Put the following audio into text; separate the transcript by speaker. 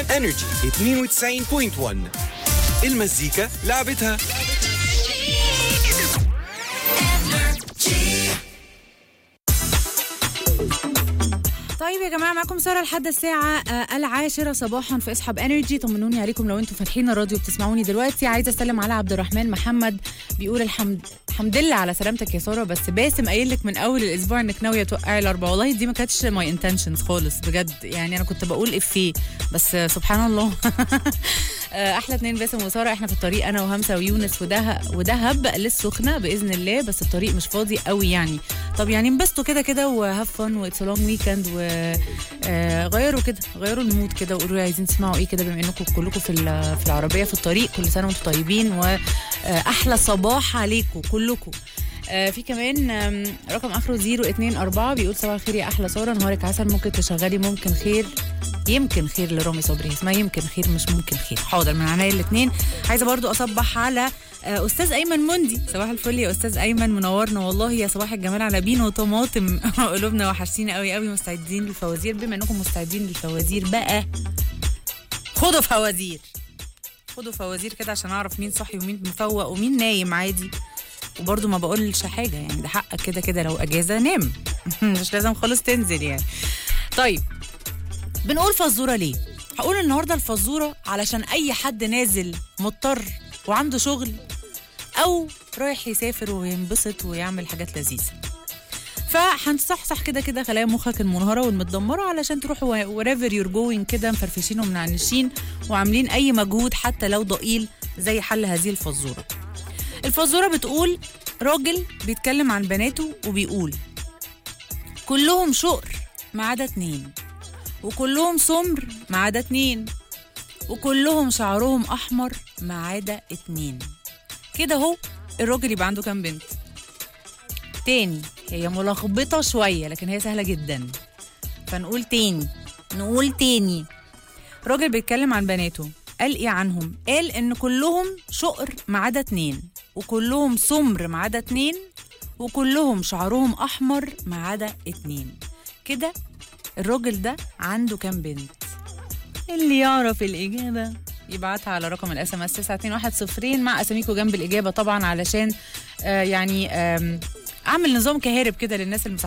Speaker 1: انرجي 92.1 المزيكا لعبتها
Speaker 2: طيب يا جماعه معاكم ساره لحد الساعه آه، العاشره صباحا في اصحاب انرجي طمنوني عليكم لو انتم فاتحين الراديو بتسمعوني دلوقتي عايزه اسلم على عبد الرحمن محمد بيقول الحمد الحمد لله على سلامتك يا ساره بس باسم قايل لك من اول الاسبوع انك ناويه توقعي الاربعه والله دي ما كانتش ماي انتنشنز خالص بجد يعني انا كنت بقول افيه بس آه، سبحان الله آه، احلى اتنين باسم وساره احنا في الطريق انا وهمسه ويونس وده ودهب للسخنه باذن الله بس الطريق مش فاضي قوي يعني طب يعني انبسطوا كده كده وهاف فن واتس لونج ويكند وغيروا كده غيروا المود كده وقولوا لي عايزين تسمعوا ايه كده بما انكم كلكم في ال- في العربيه في الطريق كل سنه وانتم طيبين واحلى صباح عليكم كلكم آه، في كمان آم، رقم اخره 024 بيقول صباح الخير يا احلى ساره نهارك عسل ممكن تشغلي ممكن خير يمكن خير لرامي صبري اسمها يمكن خير مش ممكن خير حاضر من عينيا الاثنين عايزه برضو اصبح على آه، استاذ ايمن مندي صباح الفل يا استاذ ايمن منورنا والله يا صباح الجمال على بين وطماطم قلوبنا وحشتينا قوي قوي مستعدين للفوازير بما انكم مستعدين للفوازير بقى خدوا فوازير خدوا فوازير كده عشان اعرف مين صحي ومين مفوق ومين نايم عادي وبرضه ما بقولش حاجه يعني ده حقك كده كده لو اجازه نام مش لازم خالص تنزل يعني طيب بنقول فزوره ليه هقول النهارده الفزوره علشان اي حد نازل مضطر وعنده شغل او رايح يسافر وينبسط ويعمل حاجات لذيذه فهنصحصح كده كده خلايا مخك المنهاره والمتدمره علشان تروحوا وريفر يور جوينج كده مفرفشين ومنعنشين وعاملين اي مجهود حتى لو ضئيل زي حل هذه الفزوره الفزوره بتقول راجل بيتكلم عن بناته وبيقول كلهم شقر ما عدا اتنين وكلهم سمر ما عدا اتنين وكلهم شعرهم احمر ما عدا اتنين كده اهو الراجل يبقى عنده كام بنت تاني هي ملخبطه شويه لكن هي سهله جدا فنقول تاني نقول تاني راجل بيتكلم عن بناته قال ايه عنهم قال ان كلهم شقر ما عدا اتنين وكلهم سمر ما عدا اتنين وكلهم شعرهم احمر ما عدا اتنين كده الراجل ده عنده كام بنت اللي يعرف الإجابة يبعتها على رقم الاس ام اس 9210 مع اساميكو جنب الإجابة طبعا علشان آه يعني آم، أعمل نظام كهارب كده للناس اللي